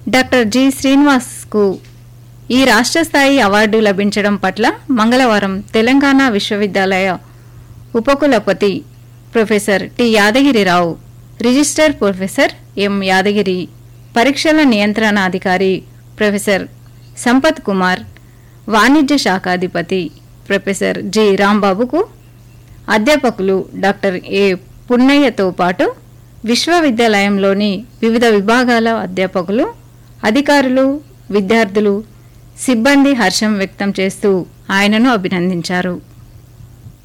doctor G శ్రీనివాస్కు ఈ రాష్ట్ర స్థాయి అవార్డు లభించడం పట్ల మంగళవారం తెలంగాణ విశ్వవిద్యాలయ ఉపకులపతి professor T Yadagirirao register professor M Yadagiri పరీక్షల నియంత్రణ అధికారి ప్రొఫెసర్ సంపత్ కుమార్ వాణిజ్య శాఖాధిపతి ప్రొఫెసర్ జి రాంబాబుకు అధ్యాపకులు డాక్టర్ ఏ పున్నయ్యతో పాటు విశ్వవిద్యాలయంలోని వివిధ విభాగాల అధ్యాపకులు అధికారులు విద్యార్థులు సిబ్బంది హర్షం వ్యక్తం చేస్తూ ఆయనను అభినందించారు